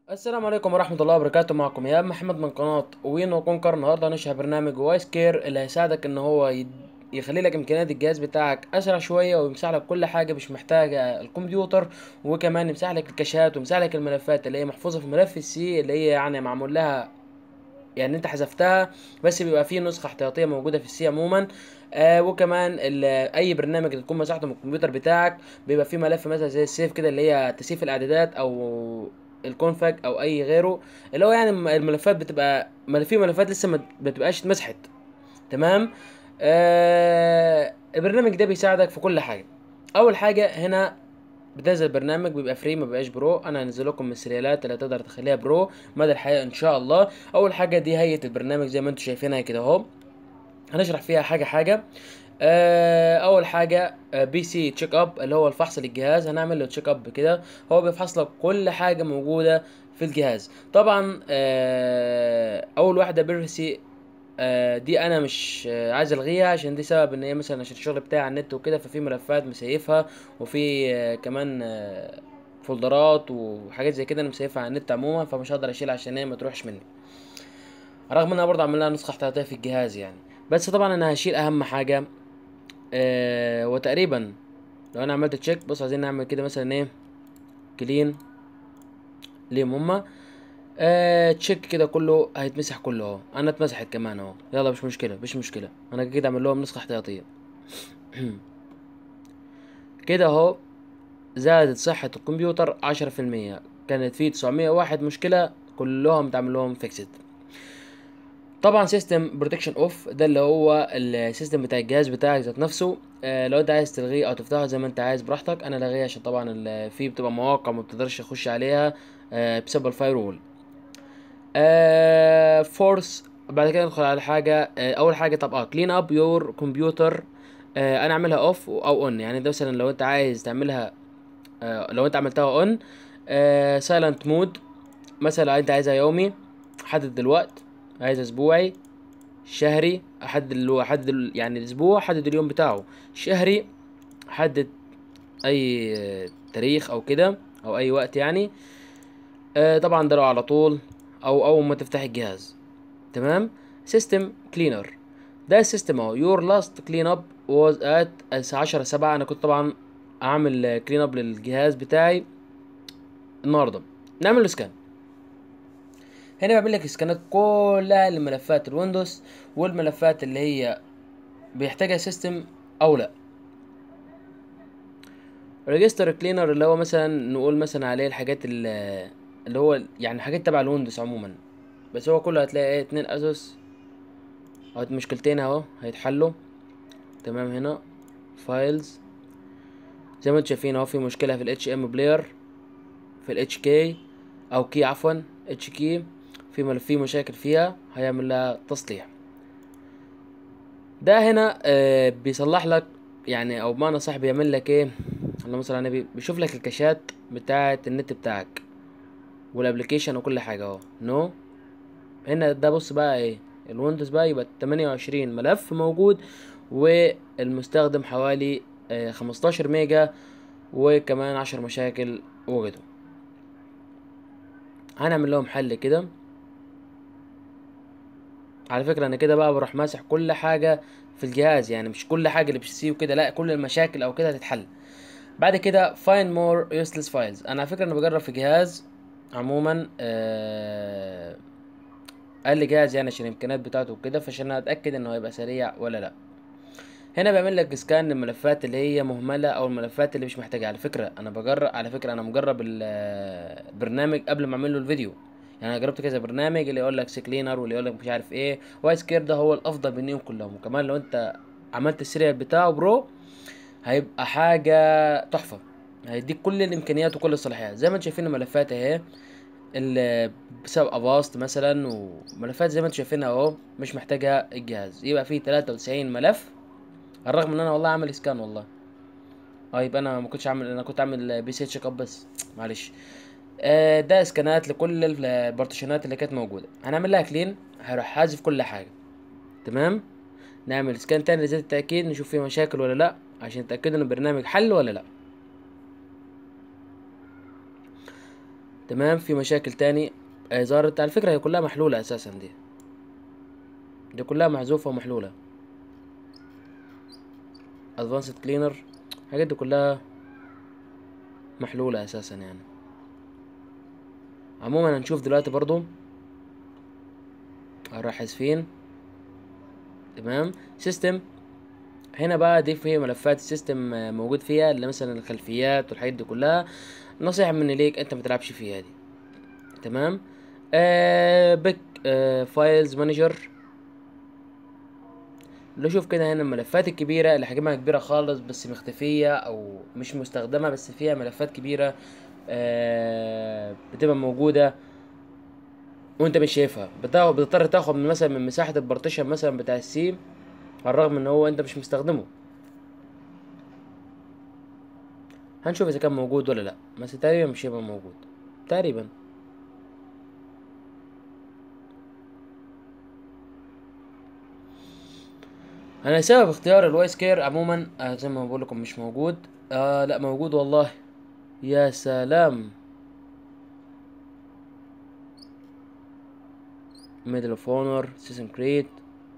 السلام عليكم ورحمة الله وبركاته معكم إيهاب محمد من قناة وينو كونكر النهاردة هنشرح برنامج وايس كير اللي هيساعدك إن هو يد... يخلي لك إمكانيات الجهاز بتاعك أسرع شوية ويمسح لك كل حاجة مش محتاجة الكمبيوتر وكمان يمسح لك الكاشات ويمسح لك الملفات اللي هي محفوظة في ملف السي اللي هي يعني معمول لها يعني انت حذفتها بس بيبقى فيه نسخة احتياطية موجودة في السي عموما آه وكمان ال- اي برنامج اللي تكون مسحته من الكمبيوتر بتاعك بيبقى فيه ملف مثلا زي السيف كده اللي هي تسييف الاعدادات او الكونفج او اي غيره اللي هو يعني الم- الملفات بتبقى مل- في ملفات لسه ما بتبقاش اتمسحت تمام آه البرنامج ده بيساعدك في كل حاجة اول حاجة هنا بتنزل برنامج بيبقى فري ما بيبقاش برو انا هنزل لكم من السريالات اللي تقدر تخليها برو مدى الحياه ان شاء الله اول حاجه دي هيئه البرنامج زي ما انتم شايفينها كده اهو هنشرح فيها حاجه حاجه آه، اول حاجه بي سي تشيك اب اللي هو الفحص للجهاز هنعمل له تشيك اب كده هو بيفحص لك كل حاجه موجوده في الجهاز طبعا آه، اول واحده بيرسي آه، دي انا مش آه، عايز الغيها عشان دي سبب ان هي مثلا عشان الشغل بتاعي على النت وكده ففي ملفات مسيفها وفي آه، كمان آه، فولدرات وحاجات زي كده انا مسيفها على النت عموما فمش هقدر اشيلها عشان هي ما تروحش مني رغم ان انا برضه عامل لها نسخه احتياطيه في الجهاز يعني بس طبعا انا هشيل اهم حاجه آه وتقريبا لو انا عملت تشيك بص عايزين نعمل كده مثلا ايه كلين ليهم هما آه تشيك كده كله هيتمسح كله اهو انا اتمسحت كمان اهو يلا مش مشكله مش مشكله انا كده اعمل لهم نسخه احتياطيه كده اهو زادت صحة الكمبيوتر عشرة في المية كانت في تسعمية واحد مشكلة كلهم تعمل لهم فيكسد طبعا سيستم بروتكشن اوف ده اللي هو السيستم بتاع الجهاز بتاعك ذات نفسه آه لو انت عايز تلغيه او تفتحه زي ما انت عايز براحتك انا لاغيه عشان طبعا ال- في بتبقى مواقع ما بتقدرش تخش عليها آه بسبب الفايرول آه فورس بعد كده ندخل على حاجه آه اول حاجه طب اه كلين اب يور كمبيوتر آه انا اعملها اوف او اون يعني ده مثلا لو انت عايز تعملها آه لو انت عملتها اون سايلنت مود مثلا انت عايزها يومي حدد الوقت عايز اسبوعي شهري احدد اللي هو احدد ال- يعني الاسبوع حدد اليوم بتاعه شهري حدد اي آه، تاريخ او كده او اي وقت يعني آه طبعا ده لو على طول او اول ما تفتح الجهاز تمام سيستم كلينر ده السيستم اهو يور لاست كلين اب واز ات 10 7 انا كنت طبعا اعمل كلين اب للجهاز بتاعي النهارده نعمل له سكان هنا بعمل لك سكانات كلها لملفات الويندوز والملفات اللي هي بيحتاجها سيستم او لا ريجستر كلينر اللي هو مثلا نقول مثلا عليه الحاجات اللي اللي هو يعني حاجات تبع الويندوز عموما بس هو كله هتلاقي ايه اتنين اسوس او مشكلتين اهو هيتحلوا تمام هنا فايلز زي ما انتم شايفين اهو في مشكله في الاتش ام بلاير في الاتش كي او كي عفوا اتش كي في مل- في مشاكل فيها هيعمل لها تصليح ده هنا آه بيصلح لك يعني او بمعنى صح بيعمل لك ايه اللهم صل على النبي بيشوف لك الكاشات بتاعه النت بتاعك والابلكيشن وكل حاجه اهو نو هنا ده بص بقى ايه الويندوز بقى يبقى 28 ملف موجود والمستخدم حوالي آه 15 ميجا وكمان 10 مشاكل وجدوا هنعمل لهم حل كده على فكرة انا كده بقى بروح ماسح كل حاجة في الجهاز يعني مش كل حاجة اللي بتشتريه وكده لا كل المشاكل او كده هتتحل بعد كده find more useless files انا على فكرة انا بجرب في جهاز عموما آه قال لي جهاز يعني عشان الامكانيات بتاعته وكده فعشان اتاكد انه هيبقى سريع ولا لا هنا بيعمل لك سكان للملفات اللي هي مهمله او الملفات اللي مش محتاجه على فكره انا بجرب على فكره انا مجرب ال- البرنامج قبل ما اعمل له الفيديو يعني انا جربت كذا برنامج اللي يقول لك سكلينر واللي يقول لك مش عارف ايه وايس كير ده هو الافضل بينهم كلهم وكمان لو انت عملت السيريال بتاعه برو هيبقى حاجه تحفه هيديك كل الامكانيات وكل الصلاحيات زي ما انتم شايفين الملفات اهي اللي بسبب افاست مثلا وملفات زي ما انتم شايفينها اهو مش محتاجها الجهاز يبقى فيه 93 ملف على الرغم ان انا والله عامل سكان والله اه يبقى انا ما كنتش عامل انا كنت عامل بي سي تشيك اب بس معلش آه ده اسكانات لكل ال- البارتيشنات اللي كانت موجوده هنعمل لها كلين هروح حازف كل حاجه تمام نعمل سكان تاني لزيادة التأكيد نشوف فيه مشاكل ولا لا عشان نتأكد ان البرنامج حل ولا لا تمام في مشاكل تاني آه، ظهرت على فكرة هي كلها محلولة اساسا دي دي كلها محذوفة ومحلولة ادفانسد كلينر الحاجات دي كلها محلولة اساسا يعني عموما هنشوف دلوقتي برضو هنروح حذفين تمام سيستم هنا بقى دي في ملفات السيستم آه، موجود فيها اللي مثلا الخلفيات والحاجات دي كلها نصيحة مني ليك انت ما تلعبش فيها دي تمام آه بيك آه فايلز مانجر لو شوف كده هنا الملفات الكبيرة اللي حجمها كبيرة خالص بس مختفية او مش مستخدمة بس فيها ملفات كبيرة آه بتبقى موجودة وانت مش شايفها بتاخد بتضطر تاخد من مثلا من مساحة البارتيشن مثلا بتاع السيم على الرغم ان هو انت مش مستخدمه هنشوف اذا كان موجود ولا لا بس تقريبا مش هيبقى موجود تقريبا انا سبب اختيار الوايس كير عموما آه زي ما بقول لكم مش موجود آه لا موجود والله يا سلام ميدل اوف اونر سيسن كريت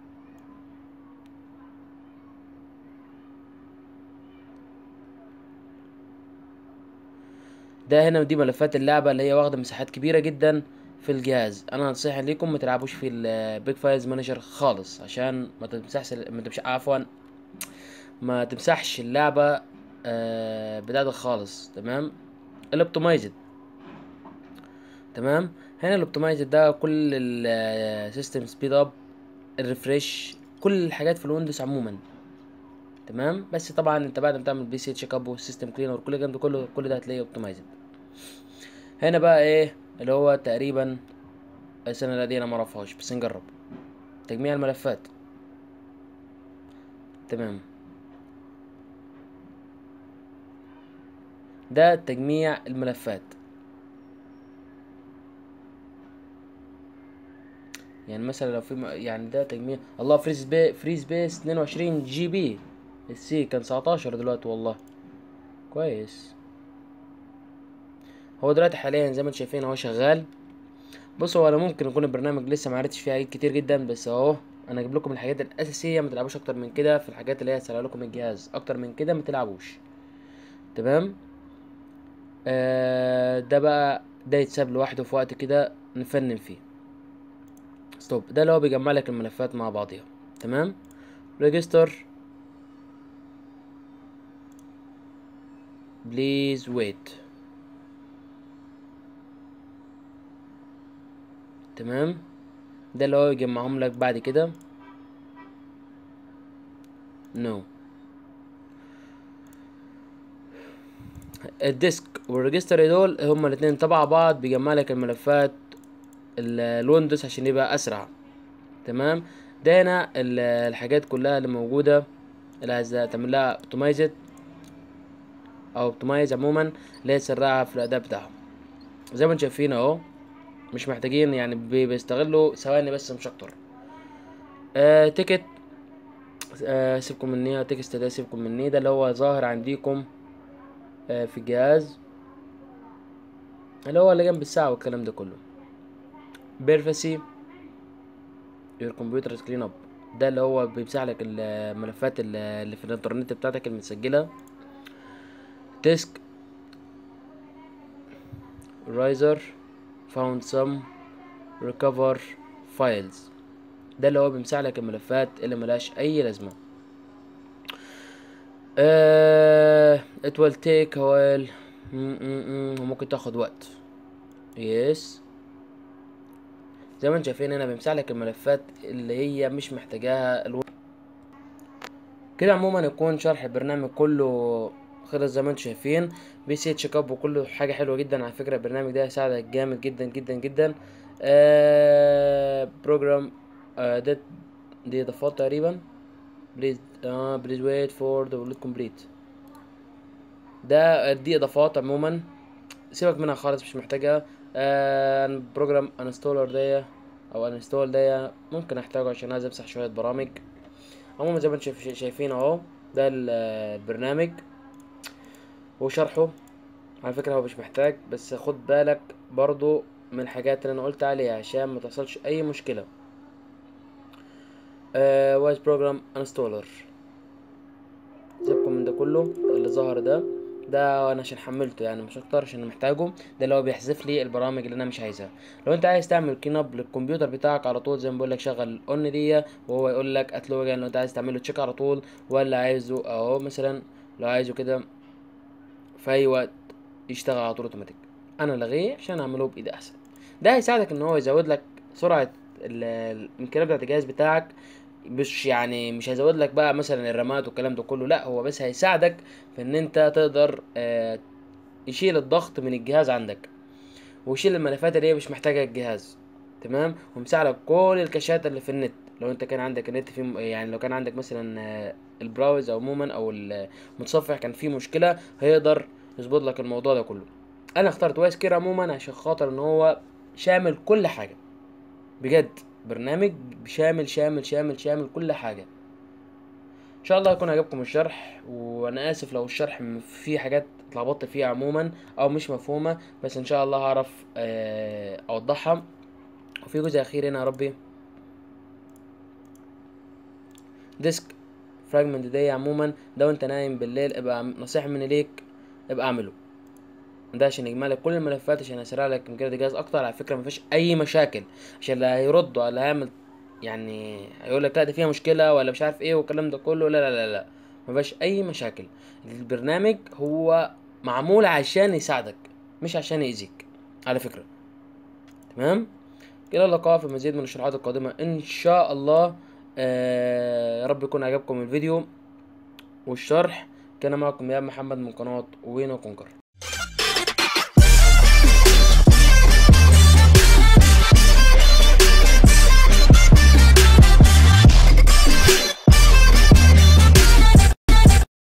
ده هنا دي ملفات اللعبة اللي هي واخدة مساحات كبيرة جدا في الجهاز انا نصيحة ليكم ما تلعبوش في البيج فايلز مانجر خالص عشان ما تمسحش ما تمسح عفوا ما تمسحش اللعبة آه بتاعتك خالص تمام الاوبتمايزد تمام هنا الاوبتمايزد ده كل السيستم سبيد اب الريفريش كل الحاجات في الويندوز عموما تمام بس طبعا انت بعد ما تعمل بي سي تشيك اب والسيستم كلينر وكل الكلام ده كله كل ده هتلاقيه اوبتمايزد هنا بقى ايه اللي هو تقريبا السنة دي انا معرفهاش بس نجرب تجميع الملفات تمام ده تجميع الملفات يعني مثلا لو في م- يعني ده تجميع الله فري سبيس فري سبيس 22 جي بي السي كان 19 دلوقتي والله كويس هو دلوقتي حاليا زي ما انتم شايفين هو شغال بص هو انا ممكن يكون البرنامج لسه ما عرفتش فيه حاجات كتير جدا بس اهو انا اجيب لكم الحاجات الاساسيه ما تلعبوش اكتر من كده في الحاجات اللي هي هتسرع لكم الجهاز اكتر من كده ما تلعبوش تمام آه ده بقى ده يتساب لوحده في وقت كده نفنن فيه ستوب ده اللي هو بيجمع لك الملفات مع بعضيها تمام ريجستر بليز ويت تمام ده اللي هو يجمعهم لك بعد كده نو no. الديسك والريجستر دول هما الاتنين تبع بعض بيجمع لك الملفات ال- الويندوز عشان يبقى اسرع تمام ده هنا ال- الحاجات كلها اللي موجوده اللي عايزة تعمل لها اوبتمايزد او اوبتمايز عموما اللي هي تسرعها في الاداء بتاعهم زي ما انتم شايفين اهو مش محتاجين يعني بي- بيستغلوا ثواني بس مش اكتر آه تيكت آه سيبكم مني تكست ده سيبكم مني ده اللي هو ظاهر عنديكم آه في الجهاز اللي هو اللي جنب الساعة والكلام ده كله بيرفسي يور كمبيوتر كلين اب ده اللي هو بيمسح لك الملفات ال- اللي في الانترنت بتاعتك المتسجلة ديسك رايزر found some recover files ده اللي هو بيمسح لك الملفات اللي ملهاش اي لازمه آه it will take a while م- م- م- وممكن تاخد وقت يس زي ما انتم شايفين هنا بيمسح لك الملفات اللي هي مش محتاجاها الو... كده عموما يكون شرح البرنامج كله خلص زي ما انتم شايفين بي سي تشيك اب وكله حاجه حلوه جدا على فكره البرنامج ده هيساعدك جامد جدا جدا جدا آه بروجرام آه ده دي اضافات تقريبا بليز اه بليز ويت فور داونلود كومبليت ده دي اضافات عموما سيبك منها خالص مش محتاجها آه بروجرام انستولر ده او انستول ده ممكن احتاجه عشان عايز امسح شويه برامج عموما زي ما انتم شايف- شايفين اهو ده ال- البرنامج وشرحه على فكرة هو مش محتاج بس خد بالك برضو من الحاجات اللي انا قلت عليها عشان ما تحصلش اي مشكلة وايز بروجرام انستولر سيبكم من ده كله اللي ظهر ده ده انا عشان حملته يعني مش اكتر عشان محتاجه ده اللي هو بيحذف لي البرامج اللي انا مش عايزها لو انت عايز تعمل كلين اب للكمبيوتر بتاعك على طول زي ما بقول لك شغل اون دي وهو يقول لك اتلوجن لو انت عايز تعمله تشيك على طول ولا عايزه اهو مثلا لو عايزه كده في اي وقت يشتغل على طول اوتوماتيك انا لغيه عشان اعمله بايدي احسن ده هيساعدك ان هو يزود لك سرعه ال- الامكانيات بتاعت الجهاز بتاعك مش يعني مش هيزود لك بقى مثلا الرامات والكلام ده كله لا هو بس هيساعدك في ان انت تقدر آه، يشيل الضغط من الجهاز عندك ويشيل الملفات اللي هي مش محتاجها الجهاز تمام ومسح لك كل الكاشات اللي في النت لو انت كان عندك النت في يعني لو كان عندك مثلا آه، البراوز او عموما او المتصفح كان فيه مشكله هيقدر يظبط لك الموضوع ده كله انا اخترت وايس كير عموما عشان خاطر ان هو شامل كل حاجه بجد برنامج شامل شامل شامل شامل كل حاجه ان شاء الله يكون عجبكم الشرح وانا اسف لو الشرح م- فيه حاجات اتلخبطت فيها عموما او مش مفهومه بس ان شاء الله هعرف آه، اوضحها وفي جزء اخير هنا يا ربي ديسك فراجمنت دي عموما ده وانت نايم بالليل ابقى عم- نصيحه مني ليك ابقى اعمله ده عشان يجمع لك كل الملفات عشان يسرع لك امكانيات الجهاز اكتر على فكره مفيش اي مشاكل عشان اللي هيرد ولا هيعمل يعني هيقول لك لا ده فيها مشكله ولا مش عارف ايه والكلام ده كله لا لا لا لا مفيش اي مشاكل البرنامج هو معمول عشان يساعدك مش عشان يأذيك على فكره تمام الى اللقاء في مزيد من الشروحات القادمه ان شاء الله آه يا رب يكون عجبكم الفيديو والشرح كان معكم يا محمد من قناه وينو كونكر